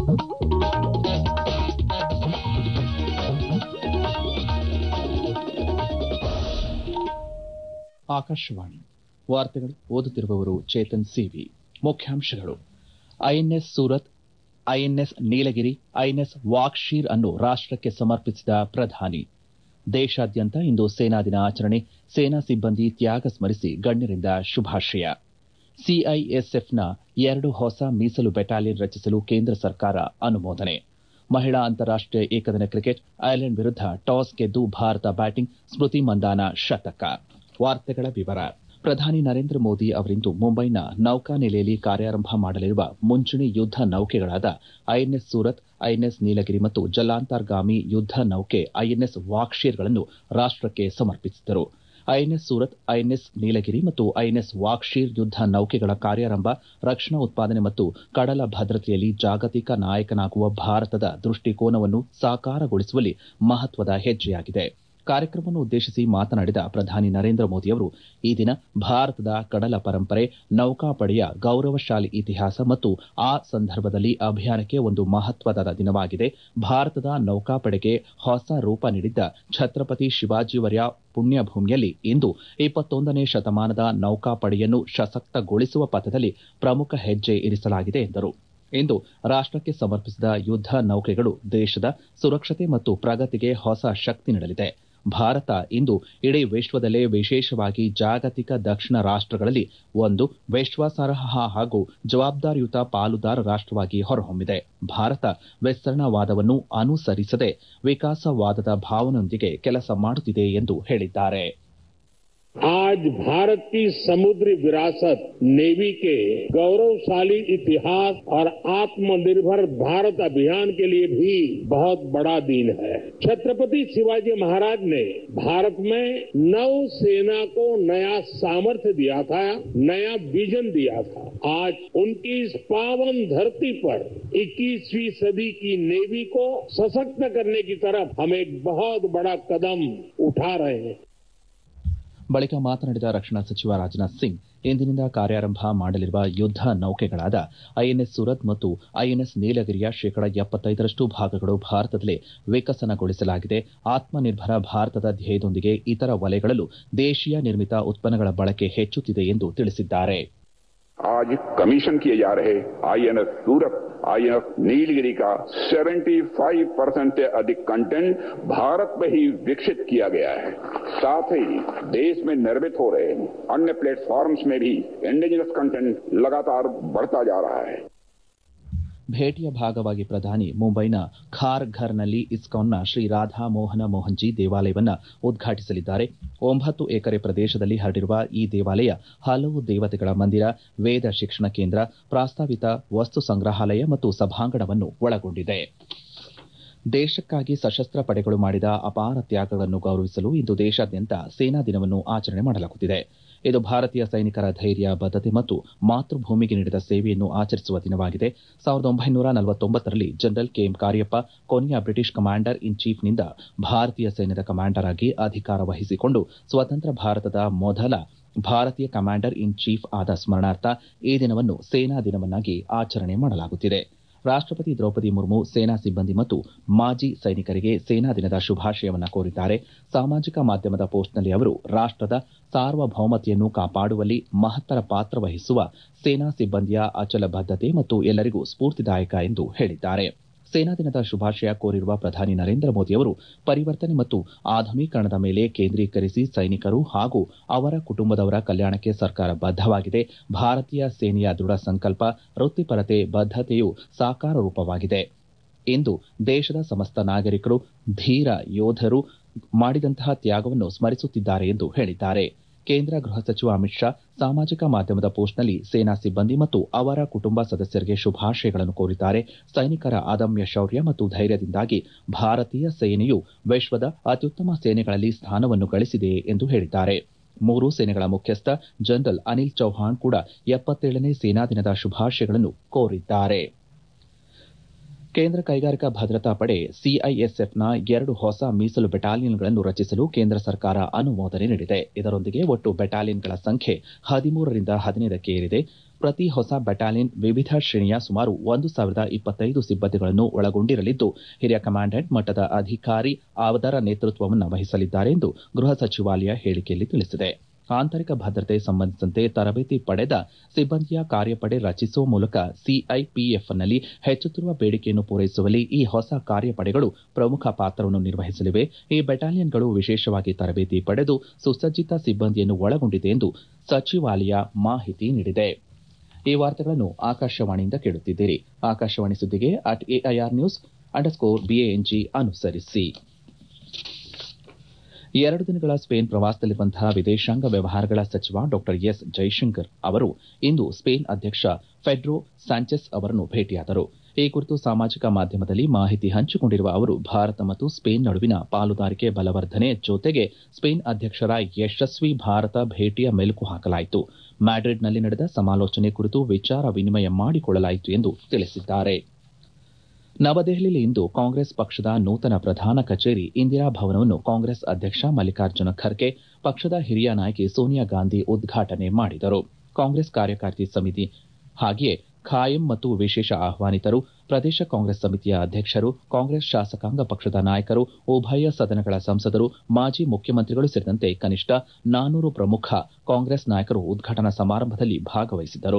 ಆಕಾಶವಾಣಿ ವಾರ್ತೆಗಳು ಓದುತ್ತಿರುವವರು ಚೇತನ್ ಸಿವಿ ಮುಖ್ಯಾಂಶಗಳು INS Surat INS Nilgiri INS Vaghsheer ಅನ್ನು ರಾಷ್ಟಕ್ಕೆ ಸಮರ್ಪಿಸಿದ ಪ್ರಧಾನಿ ದೇಶಾದ್ಯಂತ ಇಂದು ಸೇನಾ ದಿನ ಆಚರಣೆ ಸೇನಾ ಸಿಬ್ಬಂದಿ ತ್ಯಾಗ ಸ್ಮರಿಸಿ ಗಣ್ಯರಿಂದ ಶುಭಾಶಯ ಸಿಐಎಸ್ಎಫ್ನ ಎರಡು ಹೊಸ ಮೀಸಲು ಬೆಟಾಲಿಯನ್ ರಚಿಸಲು ಕೇಂದ್ರ ಸರ್ಕಾರ ಅನುಮೋದನೆ ಮಹಿಳಾ ಅಂತಾರಾಷ್ಟೀಯ ಏಕದಿನ ಕ್ರಿಕೆಟ್ ಐರ್ಲೆಂಡ್ ವಿರುದ್ಧ ಟಾಸ್ ಗೆದ್ದು ಭಾರತ ಬ್ಯಾಟಿಂಗ್ ಸ್ಮೃತಿ ಮಂದಾನ ಶತಕ ವಾರ್ತೆಗಳ ವಿವರ ಪ್ರಧಾನಿ ನರೇಂದ್ರ ಮೋದಿ ಅವರಿಂದು ಮುಂಬೈನ ನೌಕಾನೆಲೆಯಲ್ಲಿ ಕಾರ್ಯಾರಂಭ ಮಾಡಲಿರುವ ಮುಂಚೂಣಿ ಯುದ್ದ ನೌಕೆಗಳಾದ ಐಎನ್ಎಸ್ ಸೂರತ್ ಐಎನ್ಎಸ್ ನೀಲಗಿರಿ ಮತ್ತು ಜಲಾಂತರ್ಗಾಮಿ ಯುದ್ದ ನೌಕೆ ಐಎನ್ಎಸ್ ವಾಕ್ಷೀರ್ಗಳನ್ನು ರಾಷ್ಟಕ್ಕೆ ಸಮರ್ಪಿಸಿದರು ಐಎನ್ಎಸ್ ಸೂರತ್ ಐಎನ್ಎಸ್ ನೀಲಗಿರಿ ಮತ್ತು ಐಎನ್ಎಸ್ ವಾಕ್ಷೀರ್ ಯುದ್ದ ನೌಕೆಗಳ ಕಾರ್ಯಾರಂಭ ರಕ್ಷಣಾ ಉತ್ಪಾದನೆ ಮತ್ತು ಕಡಲ ಭದ್ರತೆಯಲ್ಲಿ ಜಾಗತಿಕ ನಾಯಕನಾಗುವ ಭಾರತದ ದೃಷ್ಟಿಕೋನವನ್ನು ಸಾಕಾರಗೊಳಿಸುವಲ್ಲಿ ಮಹತ್ವದ ಹೆಜ್ಜೆಯಾಗಿದೆ ಕಾರ್ಯಕ್ರಮವನ್ನು ಉದ್ದೇಶಿಸಿ ಮಾತನಾಡಿದ ಪ್ರಧಾನಿ ನರೇಂದ್ರ ಮೋದಿಯವರು ಈ ದಿನ ಭಾರತದ ಕಡಲ ಪರಂಪರೆ ನೌಕಾಪಡೆಯ ಗೌರವಶಾಲಿ ಇತಿಹಾಸ ಮತ್ತು ಆ ಸಂದರ್ಭದಲ್ಲಿ ಅಭಿಯಾನಕ್ಕೆ ಒಂದು ಮಹತ್ವದ ದಿನವಾಗಿದೆ ಭಾರತದ ನೌಕಾಪಡೆಗೆ ಹೊಸ ರೂಪ ನೀಡಿದ್ದ ಛತ್ರಪತಿ ಶಿವಾಜಿಯವರ ಪುಣ್ಯಭೂಮಿಯಲ್ಲಿ ಇಂದು ಇಪ್ಪತ್ತೊಂದನೇ ಶತಮಾನದ ನೌಕಾಪಡೆಯನ್ನು ಸಶಕ್ತಗೊಳಿಸುವ ಪಥದಲ್ಲಿ ಪ್ರಮುಖ ಹೆಜ್ಜೆ ಇರಿಸಲಾಗಿದೆ ಎಂದರು ಇಂದು ರಾಷ್ಟಕ್ಕೆ ಸಮರ್ಪಿಸಿದ ಯುದ್ದ ನೌಕೆಗಳು ದೇಶದ ಸುರಕ್ಷತೆ ಮತ್ತು ಪ್ರಗತಿಗೆ ಹೊಸ ಶಕ್ತಿ ನೀಡಲಿದೆ ಭಾರತ ಇಂದು ಇಡೀ ವಿಶ್ವದಲ್ಲೇ ವಿಶೇಷವಾಗಿ ಜಾಗತಿಕ ದಕ್ಷಿಣ ರಾಷ್ಟಗಳಲ್ಲಿ ಒಂದು ವಿಶ್ವಾಸಾರ್ಹ ಹಾಗೂ ಜವಾಬ್ದಾರಿಯುತ ಪಾಲುದಾರ ರಾಷ್ಟವಾಗಿ ಹೊರಹೊಮ್ಮಿದೆ ಭಾರತ ವಿಸ್ತರಣಾವಾದವನ್ನು ಅನುಸರಿಸದೆ ವಿಕಾಸವಾದದ ಭಾವನೆಯೊಂದಿಗೆ ಕೆಲಸ ಮಾಡುತ್ತಿದೆ ಎಂದು ಹೇಳಿದ್ದಾರೆ आज भारत की समुद्री विरासत नेवी के गौरवशाली इतिहास और आत्मनिर्भर भारत अभियान के लिए भी बहुत बड़ा दिन है छत्रपति शिवाजी महाराज ने भारत में नौ सेना को नया सामर्थ्य दिया था नया विजन दिया था आज उनकी इस पावन धरती पर 21वीं सदी की नेवी को सशक्त करने की तरफ हम एक बहुत बड़ा कदम उठा रहे हैं ಬಳಿಕ ಮಾತನಾಡಿದ ರಕ್ಷಣಾ ಸಚಿವ ರಾಜನಾಥ್ ಸಿಂಗ್ ಇಂದಿನಿಂದ ಕಾರ್ಯಾರಂಭ ಮಾಡಲಿರುವ ಯುದ್ದ ನೌಕೆಗಳಾದ ಐಎನ್ಎಸ್ ಸೂರತ್ ಮತ್ತು ಐಎನ್ಎಸ್ ನೀಲಗಿರಿಯ ಶೇಕಡ ಎಪ್ಪತ್ತೈದರಷ್ಟು ಭಾಗಗಳು ಭಾರತದಲ್ಲೇ ವಿಕಸನಗೊಳಿಸಲಾಗಿದೆ ಆತ್ಮನಿರ್ಭರ ಭಾರತದ ಧ್ಯೇಯದೊಂದಿಗೆ ಇತರ ವಲಯಗಳಲ್ಲೂ ದೇಶೀಯ ನಿರ್ಮಿತ ಉತ್ಪನ್ನಗಳ ಬಳಕೆ ಹೆಚ್ಚುತ್ತಿದೆ ಎಂದು ತಿಳಿಸಿದ್ದಾರೆ आज कमीशन किए जा रहे आईएनएस सूरत आईएनएस नीलगिरी का 75 परसेंट से अधिक कंटेंट भारत में ही विकसित किया गया है साथ ही देश में निर्मित हो रहे अन्य प्लेटफॉर्म्स में भी इंडिजिनस कंटेंट लगातार बढ़ता जा रहा है ಭೇಟಿಯ ಭಾಗವಾಗಿ ಪ್ರಧಾನಿ ಮುಂಬೈನ ಖಾರ್ಘರ್ನಲ್ಲಿ ಇಸ್ಕಾನ್ನ ಶ್ರೀ ರಾಧಾ ಮೋಹನ ಮೋಹನ್ಜಿ ದೇವಾಲಯವನ್ನು ಉದ್ಘಾಟಿಸಲಿದ್ದಾರೆ ಒಂಬತ್ತು ಎಕರೆ ಪ್ರದೇಶದಲ್ಲಿ ಹರಡಿರುವ ಈ ದೇವಾಲಯ ಹಲವು ದೇವತೆಗಳ ಮಂದಿರ ವೇದ ಶಿಕ್ಷಣ ಕೇಂದ್ರ ಪ್ರಾಸ್ತಾವಿತ ವಸ್ತು ಸಂಗ್ರಹಾಲಯ ಮತ್ತು ಸಭಾಂಗಣವನ್ನು ಒಳಗೊಂಡಿದೆ ದೇಶಕ್ಕಾಗಿ ಸಶಸ್ತ್ರ ಪಡೆಗಳು ಮಾಡಿದ ಅಪಾರ ತ್ಯಾಗಗಳನ್ನು ಗೌರವಿಸಲು ಇಂದು ದೇಶಾದ್ಯಂತ ಸೇನಾ ದಿನವನ್ನು ಆಚರಣೆ ಮಾಡಲಾಗುತ್ತಿದೆ ಇದು ಭಾರತೀಯ ಸೈನಿಕರ ಧೈರ್ಯ ಬದ್ಧತೆ ಮತ್ತು ಮಾತೃಭೂಮಿಗೆ ನೀಡಿದ ಸೇವೆಯನ್ನು ಆಚರಿಸುವ ದಿನವಾಗಿದೆ ಸಾವಿರದ ಒಂಬೈನೂರ ನಲವತ್ತೊಂಬತ್ತರಲ್ಲಿ ಜನರಲ್ ಕೆಎಂ ಕಾರ್ಯಪ್ಪ ಕೊನೆಯ ಬ್ರಿಟಿಷ್ ಕಮಾಂಡರ್ ಇನ್ ಚೀಫ್ನಿಂದ ಭಾರತೀಯ ಸೈನ್ಯದ ಕಮಾಂಡರ್ ಆಗಿ ಅಧಿಕಾರ ವಹಿಸಿಕೊಂಡು ಸ್ವತಂತ್ರ ಭಾರತದ ಮೊದಲ ಭಾರತೀಯ ಕಮಾಂಡರ್ ಇನ್ ಚೀಫ್ ಆದ ಸ್ಮರಣಾರ್ಥ ಈ ದಿನವನ್ನು ಸೇನಾ ದಿನವನ್ನಾಗಿ ಆಚರಣೆ ಮಾಡಲಾಗುತ್ತಿದೆ ರಾಷ್ಟಪತಿ ದ್ರೌಪದಿ ಮುರ್ಮು ಸೇನಾ ಸಿಬ್ಬಂದಿ ಮತ್ತು ಮಾಜಿ ಸೈನಿಕರಿಗೆ ಸೇನಾ ದಿನದ ಶುಭಾಶಯವನ್ನು ಕೋರಿದ್ದಾರೆ ಸಾಮಾಜಿಕ ಮಾಧ್ಯಮದ ಪೋಸ್ಟ್ನಲ್ಲಿ ಅವರು ರಾಷ್ಟದ ಸಾರ್ವಭೌಮತೆಯನ್ನು ಕಾಪಾಡುವಲ್ಲಿ ಮಹತ್ತರ ಪಾತ್ರ ವಹಿಸುವ ಸೇನಾ ಸಿಬ್ಬಂದಿಯ ಅಚಲ ಬದ್ಧತೆ ಮತ್ತು ಎಲ್ಲರಿಗೂ ಸ್ಫೂರ್ತಿದಾಯಕ ಎಂದು ಹೇಳಿದ್ದಾರೆ ಸೇನಾ ದಿನದ ಶುಭಾಶಯ ಕೋರಿರುವ ಪ್ರಧಾನಿ ನರೇಂದ್ರ ಮೋದಿ ಅವರು ಪರಿವರ್ತನೆ ಮತ್ತು ಆಧುನೀಕರಣದ ಮೇಲೆ ಕೇಂದ್ರೀಕರಿಸಿ ಸೈನಿಕರು ಹಾಗೂ ಅವರ ಕುಟುಂಬದವರ ಕಲ್ಯಾಣಕ್ಕೆ ಸರ್ಕಾರ ಬದ್ದವಾಗಿದೆ ಭಾರತೀಯ ಸೇನೆಯ ದೃಢ ಸಂಕಲ್ಪ ವೃತ್ತಿಪರತೆ ಬದ್ಧತೆಯು ಸಾಕಾರ ರೂಪವಾಗಿದೆ ಇಂದು ದೇಶದ ಸಮಸ್ತ ನಾಗರಿಕರು ಧೀರ ಯೋಧರು ಮಾಡಿದಂತಹ ತ್ಯಾಗವನ್ನು ಸ್ಮರಿಸುತ್ತಿದ್ದಾರೆ ಎಂದು ಹೇಳಿದ್ದಾರೆ ಕೇಂದ್ರ ಗೃಹ ಸಚಿವ ಅಮಿತ್ ಶಾ ಸಾಮಾಜಿಕ ಮಾಧ್ಯಮದ ಪೋಸ್ಟ್ನಲ್ಲಿ ಸೇನಾ ಸಿಬ್ಬಂದಿ ಮತ್ತು ಅವರ ಕುಟುಂಬ ಸದಸ್ಯರಿಗೆ ಶುಭಾಶಯಗಳನ್ನು ಕೋರಿದ್ದಾರೆ ಸೈನಿಕರ ಅದಮ್ಯ ಶೌರ್ಯ ಮತ್ತು ಧೈರ್ಯದಿಂದಾಗಿ ಭಾರತೀಯ ಸೇನೆಯು ವಿಶ್ವದ ಅತ್ಯುತ್ತಮ ಸೇನೆಗಳಲ್ಲಿ ಸ್ಥಾನವನ್ನು ಗಳಿಸಿದೆ ಎಂದು ಹೇಳಿದ್ದಾರೆ ಮೂರೂ ಸೇನೆಗಳ ಮುಖ್ಯಸ್ಥ ಜನರಲ್ ಅನಿಲ್ ಚೌಹಾಣ್ ಕೂಡ ಎಪ್ಪತ್ತೇಳನೇ ಸೇನಾ ದಿನದ ಶುಭಾಶಯಗಳನ್ನು ಕೋರಿದ್ದಾರೆ ಕೇಂದ್ರ ಕೈಗಾರಿಕಾ ಭದ್ರತಾ ಪಡೆ ಸಿಐಎಸ್ಎಫ್ನ ಎರಡು ಹೊಸ ಮೀಸಲು ಬೆಟಾಲಿಯನ್ಗಳನ್ನು ರಚಿಸಲು ಕೇಂದ್ರ ಸರ್ಕಾರ ಅನುಮೋದನೆ ನೀಡಿದೆ ಇದರೊಂದಿಗೆ ಒಟ್ಟು ಬೆಟಾಲಿಯನ್ಗಳ ಸಂಖ್ಯೆ ಹದಿಮೂರರಿಂದ ಹದಿನೈದಕ್ಕೆ ಏರಿದೆ ಪ್ರತಿ ಹೊಸ ಬೆಟಾಲಿಯನ್ ವಿವಿಧ ಶ್ರೇಣಿಯ ಸುಮಾರು ಒಂದು ಸಾವಿರದ ಇಪ್ಪತ್ತೈದು ಸಿಬ್ಬಂದಿಗಳನ್ನು ಒಳಗೊಂಡಿರಲಿದ್ದು ಹಿರಿಯ ಕಮಾಂಡೆಂಟ್ ಮಟ್ಟದ ಅಧಿಕಾರಿ ಅದರ ನೇತೃತ್ವವನ್ನು ವಹಿಸಲಿದ್ದಾರೆ ಎಂದು ಗೃಹ ಸಚಿವಾಲಯ ಹೇಳಿಕೆಯಲ್ಲಿ ತಿಳಿಸಿದೆ ಆಂತರಿಕ ಭದ್ರತೆ ಸಂಬಂಧಿಸಿದಂತೆ ತರಬೇತಿ ಪಡೆದ ಸಿಬ್ಬಂದಿಯ ಕಾರ್ಯಪಡೆ ರಚಿಸುವ ಮೂಲಕ ಸಿಐಪಿಎಫ್ನಲ್ಲಿ ಹೆಚ್ಚುತ್ತಿರುವ ಬೇಡಿಕೆಯನ್ನು ಪೂರೈಸುವಲ್ಲಿ ಈ ಹೊಸ ಕಾರ್ಯಪಡೆಗಳು ಪ್ರಮುಖ ಪಾತ್ರವನ್ನು ನಿರ್ವಹಿಸಲಿವೆ ಈ ಬೆಟಾಲಿಯನ್ಗಳು ವಿಶೇಷವಾಗಿ ತರಬೇತಿ ಪಡೆದು ಸುಸಜ್ಜಿತ ಸಿಬ್ಬಂದಿಯನ್ನು ಒಳಗೊಂಡಿದೆ ಎಂದು ಸಚಿವಾಲಯ ಮಾಹಿತಿ ನೀಡಿದೆ ಈ ವಾರ್ತೆಗಳನ್ನು ಆಕಾಶವಾಣಿಯಿಂದ ಕೇಳುತ್ತಿದ್ದೀರಿ ಆಕಾಶವಾಣಿ ಸುದ್ದಿಗೆ at AIR news underscore B A N G ಅನುಸರಿಸಿ ಎರಡು ದಿನಗಳ ಸ್ಪೇನ್ ಪ್ರವಾಸದಲ್ಲಿರುವಂತಹ ವಿದೇಶಾಂಗ ವ್ಯವಹಾರಗಳ ಸಚಿವ ಡಾ ಎಸ್ ಜೈಶಂಕರ್ ಅವರು ಇಂದು ಸ್ಪೇನ್ ಅಧ್ಯಕ್ಷ ಫೆಡ್ರೋ ಸ್ಯಾಂಚೆಸ್ ಅವರನ್ನು ಭೇಟಿಯಾದರು ಈ ಕುರಿತು ಸಾಮಾಜಿಕ ಮಾಧ್ಯಮದಲ್ಲಿ ಮಾಹಿತಿ ಹಂಚಿಕೊಂಡಿರುವ ಅವರು ಭಾರತ ಮತ್ತು ಸ್ಪೇನ್ ನಡುವಿನ ಪಾಲುದಾರಿಕೆ ಬಲವರ್ಧನೆ ಜೊತೆಗೆ ಸ್ಪೇನ್ ಅಧ್ಯಕ್ಷರ ಯಶಸ್ವಿ ಭಾರತ ಭೇಟಿಯ ಮೆಲುಕು ಹಾಕಲಾಯಿತು ಮ್ಯಾಡ್ರಿಡ್ನಲ್ಲಿ ನಡೆದ ಸಮಾಲೋಚನೆ ಕುರಿತು ವಿಚಾರ ವಿನಿಮಯ ಮಾಡಿಕೊಳ್ಳಲಾಯಿತು ಎಂದು ತಿಳಿಸಿದ್ದಾರೆ ನವದೆಹಲಿಯಲ್ಲಿ ಇಂದು ಕಾಂಗ್ರೆಸ್ ಪಕ್ಷದ ನೂತನ ಪ್ರಧಾನ ಕಚೇರಿ ಇಂದಿರಾ ಭವನವನ್ನು ಕಾಂಗ್ರೆಸ್ ಅಧ್ಯಕ್ಷ ಮಲ್ಲಿಕಾರ್ಜುನ ಖರ್ಗೆ ಪಕ್ಷದ ಹಿರಿಯ ನಾಯಕಿ ಸೋನಿಯಾ ಗಾಂಧಿ ಉದ್ಘಾಟನೆ ಮಾಡಿದರು ಕಾಂಗ್ರೆಸ್ ಕಾರ್ಯಕಾರಿ ಸಮಿತಿ ಹಾಗೆಯೇ ಖಾಯಂ ಮತ್ತು ವಿಶೇಷ ಆಹ್ವಾನಿತರು ಪ್ರದೇಶ ಕಾಂಗ್ರೆಸ್ ಸಮಿತಿಯ ಅಧ್ಯಕ್ಷರು ಕಾಂಗ್ರೆಸ್ ಶಾಸಕಾಂಗ ಪಕ್ಷದ ನಾಯಕರು ಉಭಯ ಸದನಗಳ ಸಂಸದರು ಮಾಜಿ ಮುಖ್ಯಮಂತ್ರಿಗಳು ಸೇರಿದಂತೆ ಕನಿಷ್ಠ ನಾನೂರು ಪ್ರಮುಖ ಕಾಂಗ್ರೆಸ್ ನಾಯಕರು ಉದ್ಘಾಟನಾ ಸಮಾರಂಭದಲ್ಲಿ ಭಾಗವಹಿಸಿದ್ದರು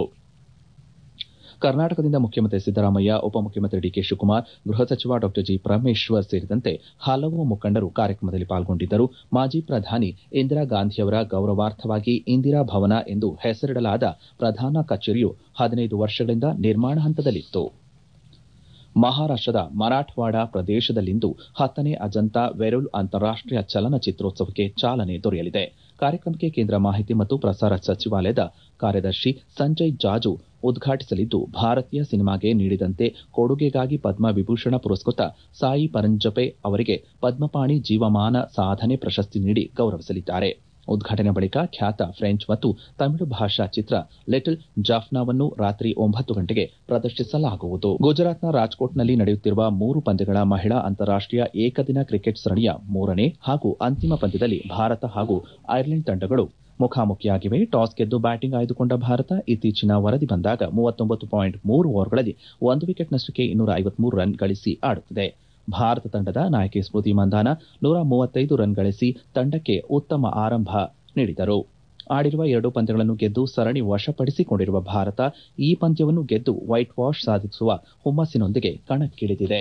ಕರ್ನಾಟಕದಿಂದ ಮುಖ್ಯಮಂತ್ರಿ ಸಿದ್ದರಾಮಯ್ಯ ಉಪಮುಖ್ಯಮಂತ್ರಿ ಡಿಕೆ ಶಿವಕುಮಾರ್ ಗೃಹ ಸಚಿವ ಡಾ ಜಿ ಪರಮೇಶ್ವರ್ ಸೇರಿದಂತೆ ಹಲವು ಮುಖಂಡರು ಕಾರ್ಯಕ್ರಮದಲ್ಲಿ ಪಾಲ್ಗೊಂಡಿದ್ದರು ಮಾಜಿ ಪ್ರಧಾನಿ ಇಂದಿರಾ ಗಾಂಧಿಯವರ ಗೌರವಾರ್ಥವಾಗಿ ಇಂದಿರಾ ಭವನ ಎಂದು ಹೆಸರಿಡಲಾದ ಪ್ರಧಾನ ಕಚೇರಿಯು ಹದಿನೈದು ವರ್ಷಗಳಿಂದ ನಿರ್ಮಾಣ ಹಂತದಲ್ಲಿತ್ತು ಮಹಾರಾಷ್ಟದ ಮರಾಠವಾಡ ಪ್ರದೇಶದಲ್ಲಿಂದು ಹತ್ತನೇ ಅಜಂತಾ ವೆರುಲ್ ಅಂತಾರಾಷ್ಟೀಯ ಚಲನಚಿತ್ರೋತ್ಸವಕ್ಕೆ ಚಾಲನೆ ದೊರೆಯಲಿದೆ ಕಾರ್ಯಕ್ರಮಕ್ಕೆ ಕೇಂದ್ರ ಮಾಹಿತಿ ಮತ್ತು ಪ್ರಸಾರ ಸಚಿವಾಲಯದ ಕಾರ್ಯದರ್ಶಿ ಸಂಜಯ್ ಜಾಜು ಉದ್ಘಾಟಿಸಲಿದ್ದು ಭಾರತೀಯ ಸಿನಿಮಾಗೆ ನೀಡಿದಂತೆ ಕೊಡುಗೆಗಾಗಿ ಪದ್ಮವಿಭೂಷಣ ಪುರಸ್ಕೃತ ಸಾಯಿ ಪರಂಜಪೆ ಅವರಿಗೆ ಪದ್ಮಪಾಣಿ ಜೀವಮಾನ ಸಾಧನೆ ಪ್ರಶಸ್ತಿ ನೀಡಿ ಗೌರವಿಸಲಿದ್ದಾರೆ ಉದ್ಘಾಟನೆ ಬಳಿಕ ಖ್ಯಾತ ಫ್ರೆಂಚ್ ಮತ್ತು ತಮಿಳು ಭಾಷಾ ಚಿತ್ರ ಲಿಟಲ್ ಜಾಫ್ನಾವನ್ನು ರಾತ್ರಿ ಒಂಬತ್ತು ಗಂಟೆಗೆ ಪ್ರದರ್ಶಿಸಲಾಗುವುದು ಗುಜರಾತ್ನ ರಾಜ್ಕೋಟ್ನಲ್ಲಿ ನಡೆಯುತ್ತಿರುವ ಮೂರು ಪಂದ್ಯಗಳ ಮಹಿಳಾ ಅಂತಾರಾಷ್ಟೀಯ ಏಕದಿನ ಕ್ರಿಕೆಟ್ ಸರಣಿಯ ಮೂರನೇ ಹಾಗೂ ಅಂತಿಮ ಪಂದ್ಯದಲ್ಲಿ ಭಾರತ ಹಾಗೂ ಐರ್ಲೆಂಡ್ ತಂಡಗಳು ಮುಖಾಮುಖಿಯಾಗಿವೆ ಟಾಸ್ ಗೆದ್ದು ಬ್ಯಾಟಿಂಗ್ ಆಯ್ದುಕೊಂಡ ಭಾರತ ಇತ್ತೀಚಿನ ವರದಿ ಬಂದಾಗ ಮೂವತ್ತೊಂಬತ್ತು ಪಾಯಿಂಟ್ ಮೂರು ಓವರ್ಗಳಲ್ಲಿ ಒಂದು ವಿಕೆಟ್ ನಷ್ಟಕ್ಕೆ ಇನ್ನೂರ ಐವತ್ಮೂರು ರನ್ ಗಳಿಸಿ ಆಡುತ್ತಿದೆ ಭಾರತ ತಂಡದ ನಾಯಕಿ ಸ್ಮೃತಿ ಮಂದಾನ ನೂರ ಮೂವತ್ತೈದು ರನ್ ಗಳಿಸಿ ತಂಡಕ್ಕೆ ಉತ್ತಮ ಆರಂಭ ನೀಡಿದರು ಆಡಿರುವ ಎರಡು ಪಂದ್ಯಗಳನ್ನು ಗೆದ್ದು ಸರಣಿ ವಶಪಡಿಸಿಕೊಂಡಿರುವ ಭಾರತ ಈ ಪಂದ್ಯವನ್ನು ಗೆದ್ದು ವೈಟ್ ವಾಶ್ ಸಾಧಿಸುವ ಹುಮ್ಮಸ್ಸಿನೊಂದಿಗೆ ಕಣಕ್ಕಿಳಿದಿದೆ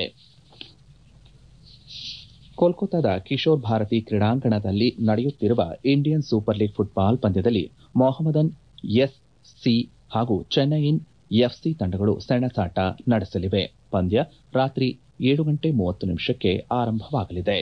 ಕೋಲ್ಕತ್ತಾದ ಕಿಶೋರ್ ಭಾರತಿ ಕ್ರೀಡಾಂಗಣದಲ್ಲಿ ನಡೆಯುತ್ತಿರುವ ಇಂಡಿಯನ್ ಸೂಪರ್ ಲೀಗ್ ಫುಟ್ಬಾಲ್ ಪಂದ್ಯದಲ್ಲಿ ಮೊಹಮ್ಮದನ್ ಎಸ್ ಸಿ ಹಾಗೂ ಚೆನ್ನೈಯಿನ್ ಎಫ್ಸಿ ತಂಡಗಳು ಸೆಣಸಾಟ ನಡೆಸಲಿವೆ ಪಂದ್ಯ ರಾತ್ರಿ ಏಳು ಗಂಟೆ ಮೂವತ್ತು ನಿಮಿಷಕ್ಕೆ ಆರಂಭವಾಗಲಿದೆ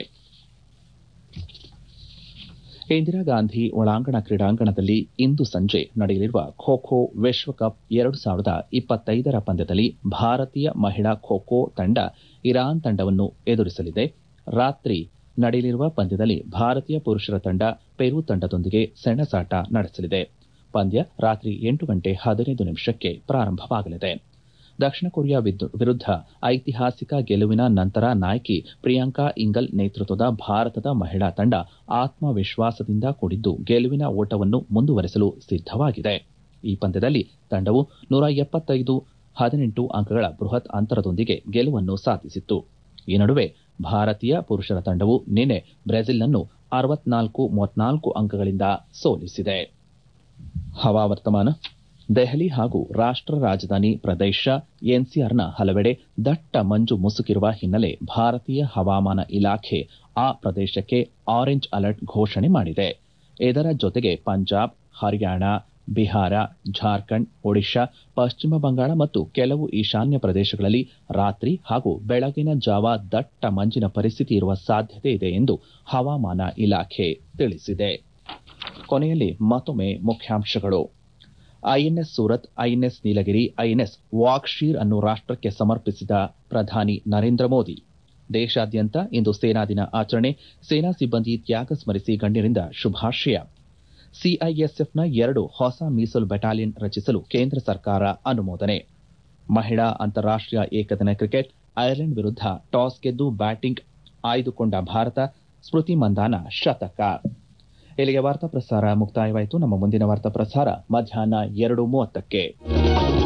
ಇಂದಿರಾ ಗಾಂಧಿ ಒಳಾಂಗಣ ಕ್ರೀಡಾಂಗಣದಲ್ಲಿ ಇಂದು ಸಂಜೆ ನಡೆಯಲಿರುವ ಖೋ ಖೋ ವಿಶ್ವಕಪ್ ಎರಡು ಸಾವಿರದ ಇಪ್ಪತ್ತೈದರ ಪಂದ್ಯದಲ್ಲಿ ಭಾರತೀಯ ಮಹಿಳಾ ಖೋ ಖೋ ತಂಡ ಇರಾನ್ ತಂಡವನ್ನು ಎದುರಿಸಲಿದೆ ರಾತ್ರಿ ನಡೆಯಲಿರುವ ಪಂದ್ಯದಲ್ಲಿ ಭಾರತೀಯ ಪುರುಷರ ತಂಡ ಪೆರು ತಂಡದೊಂದಿಗೆ ಸೆಣಸಾಟ ನಡೆಸಲಿದೆ ಪಂದ್ಯ ರಾತ್ರಿ ಎಂಟು ಗಂಟೆ ಹದಿನೈದು ನಿಮಿಷಕ್ಕೆ ಪ್ರಾರಂಭವಾಗಲಿದೆ ದಕ್ಷಿಣ ಕೊರಿಯಾ ವಿರುದ್ಧ ಐತಿಹಾಸಿಕ ಗೆಲುವಿನ ನಂತರ ನಾಯಕಿ ಪ್ರಿಯಾಂಕಾ ಇಂಗಲ್ ನೇತೃತ್ವದ ಭಾರತದ ಮಹಿಳಾ ತಂಡ ಆತ್ಮವಿಶ್ವಾಸದಿಂದ ಕೂಡಿದ್ದು ಗೆಲುವಿನ ಓಟವನ್ನು ಮುಂದುವರೆಸಲು ಸಿದ್ದವಾಗಿದೆ ಈ ಪಂದ್ಯದಲ್ಲಿ ತಂಡವು ನೂರ ಎಪ್ಪತ್ತೈದು ಹದಿನೆಂಟು ಅಂಕಗಳ ಬೃಹತ್ ಅಂತರದೊಂದಿಗೆ ಗೆಲುವನ್ನು ಸಾಧಿಸಿತ್ತು ಈ ನಡುವೆ ಭಾರತೀಯ ಪುರುಷರ ತಂಡವು ನಿನ್ನೆ ಬ್ರೆಜಿಲ್ನನ್ನು ಅರವತ್ನಾಲ್ಕು ಮೂವತ್ನಾಲ್ಕು ಅಂಕಗಳಿಂದ ಸೋಲಿಸಿದೆ ಹವಾವರ್ತಮಾನ ದೆಹಲಿ ಹಾಗೂ ರಾಷ್ಟ್ರ ರಾಜಧಾನಿ ಪ್ರದೇಶ ಎನ್ಸಿಆರ್ನ ಹಲವೆಡೆ ದಟ್ಟ ಮಂಜು ಮುಸುಕಿರುವ ಹಿನ್ನೆಲೆ ಭಾರತೀಯ ಹವಾಮಾನ ಇಲಾಖೆ ಆ ಪ್ರದೇಶಕ್ಕೆ ಆರೆಂಜ್ ಅಲರ್ಟ್ ಘೋಷಣೆ ಮಾಡಿದೆ ಇದರ ಜೊತೆಗೆ ಪಂಜಾಬ್ ಹರಿಯಾಣ ಬಿಹಾರ ಜಾರ್ಖಂಡ್ ಒಡಿಶಾ ಪಶ್ಚಿಮ ಬಂಗಾಳ ಮತ್ತು ಕೆಲವು ಈಶಾನ್ಯ ಪ್ರದೇಶಗಳಲ್ಲಿ ರಾತ್ರಿ ಹಾಗೂ ಬೆಳಗಿನ ಜಾವ ದಟ್ಟ ಮಂಜಿನ ಪರಿಸ್ಥಿತಿ ಇರುವ ಸಾಧ್ಯತೆ ಇದೆ ಎಂದು ಹವಾಮಾನ ಇಲಾಖೆ ತಿಳಿಸಿದೆ ಕೊನೆಯಲ್ಲಿ ಮತ್ತೊಮ್ಮೆ ಮುಖ್ಯಾಂಶಗಳು INS Surat INS Nilgiri INS Vaghsheer ಅನ್ನು ರಾಷ್ಟಕ್ಕೆ ಸಮರ್ಪಿಸಿದ ಪ್ರಧಾನಿ ನರೇಂದ್ರ ಮೋದಿ ದೇಶಾದ್ಯಂತ ಇಂದು ಸೇನಾ ದಿನ ಆಚರಣೆ ಸೇನಾ ಸಿಬ್ಬಂದಿ ತ್ಯಾಗ ಸ್ಮರಿಸಿ ಗಣ್ಯರಿಂದ ಶುಭಾಶಯ ಸಿಐಎಸ್ಎಫ್ನ ಎರಡು ಹೊಸ ಮೀಸಲು ಬೆಟಾಲಿಯನ್ ರಚಿಸಲು ಕೇಂದ್ರ ಸರ್ಕಾರ ಅನುಮೋದನೆ ಮಹಿಳಾ ಅಂತಾರಾಷ್ಟೀಯ ಏಕದಿನ ಕ್ರಿಕೆಟ್ ಐರ್ಲೆಂಡ್ ವಿರುದ್ಧ ಟಾಸ್ ಗೆದ್ದು ಬ್ಯಾಟಿಂಗ್ ಆಯ್ದುಕೊಂಡ ಭಾರತ ಸ್ಮೃತಿ ಮಂದಾನ ಶತಕ ಇಲ್ಲಿಗೆ ವಾರ್ತಾ ಪ್ರಸಾರ ಮುಕ್ತಾಯವಾಯಿತು ನಮ್ಮ ಮುಂದಿನ ವಾರ್ತಾ ಪ್ರಸಾರ ಮಧ್ಯಾಹ್ನ ಎರಡು ಮೂವತ್ತಕ್ಕೆ